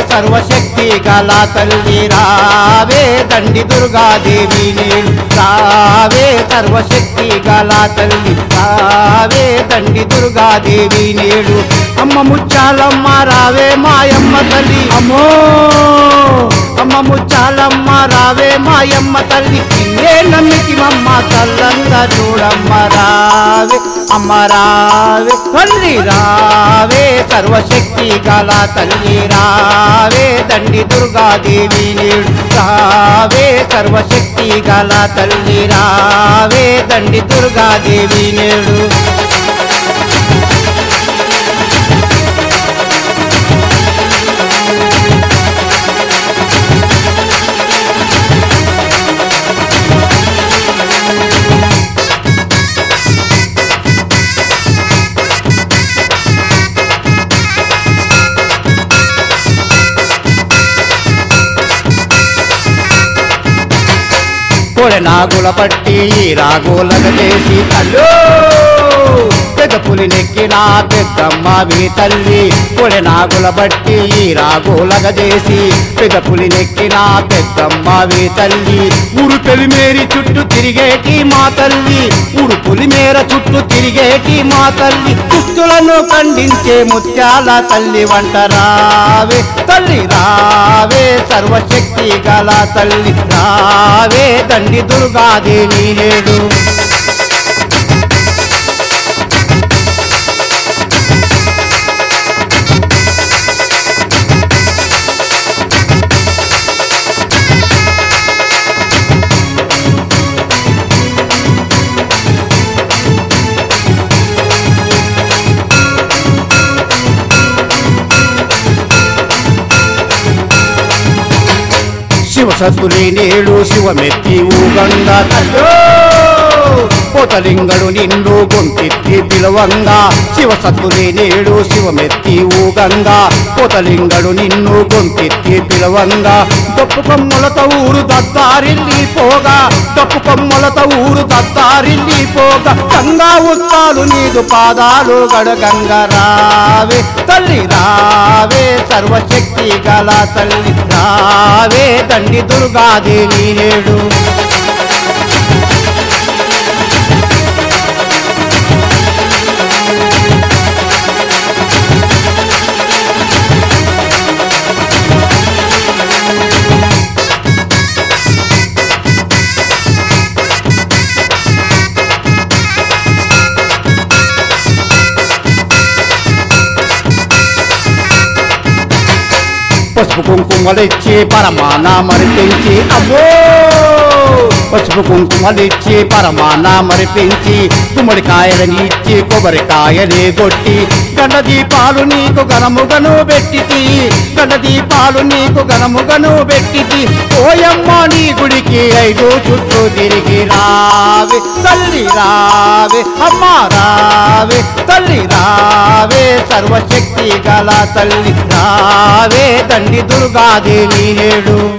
సర్వశక్తి గల తల్లి రావే దండి దుర్గాదేవి నేడు రావే సర్వశక్తి గల తల్లి రావే దండి దుర్గాదేవి నేడు అమ్మ ముచ్చాలమ్మ రావే మాయమ్మ తల్లి అమ్మో అమ్మ ముచ్చాలమ్మ రావే మాయమ్మ తల్లి నిన్నే నమ్మితిమమ్మ తల్లంతా చూడమ్మ రావే అమ్మ రావే తల్లి రావే సర్వశక్తి గల తల్లి రావే దండి దుర్గాదేవి నేడు రావే సర్వశక్తి గల తల్లి రావే దండి దుర్గాదేవి నేడు కొడ నాగుల పట్టి ఈ రాగులగ చేసి తల్లు పెద్ద పులి నెక్కిన పెద్దమ్మవి తల్లి కొడ నాగుల బట్టి ఈ రాగులగ చేసి పెద్ద పులి నెక్కిన పెద్దమ్మవి తల్లి ఊరు పెలిమేరి చుట్టూ తిరిగేటి మా తల్లి ఊరు పులిమేర చుట్టూ తిరిగేటి మా తల్లి దుస్తులను ఖండించే ముత్యాల తల్లి వంట రావే తల్లి రావే సర్వశక్తి గల తల్లి రావే దండి దుర్గాదేవి నేడు శివ సద్దులే నేడు శివమెత్తి ఊగంగ తల్లో పోతలింగడు నిన్ను గొంతెత్తి పిలవంగా శివ సద్దులే నేడు శివమెత్తి ఊగంగా పోతలింగడు నిన్ను గొంతెత్తి పిలవంగా దప్పు కొమ్మలతో ఊరు దత్తారిల్లి పోగా దప్పు కొమ్మలతో ఊరు దత్తారిల్లి పోగా గంగా ఉత్తాలు నీదు పాదాలు గడగంగ రావే తల్లి రావే సర్వశక్తి గల తల్లి రావే దండి దుర్గాదేవి నేడు పసుపు కుంకుమలిచ్చి పరమానామరిపించి అమ్మో పసుపు కుంకుమలిచ్చి పరమానామరిపించి గుమ్మడికాయలని ఇచ్చి కొబ్బరికాయలే కొట్టి గండ దీపాలు నీకు గనముగను పెట్టితి గండ దీపాలు నీకు గనముగను పెట్టితి ఓయమ్మ నీ గుడికి ఐదు చుట్టూ తిరిగి రావే తల్లి రావే అమ్మ రావే తల్లి రావే సర్వశక్తి గల తల్లి రావే దండి దుర్గాదేవి నేడు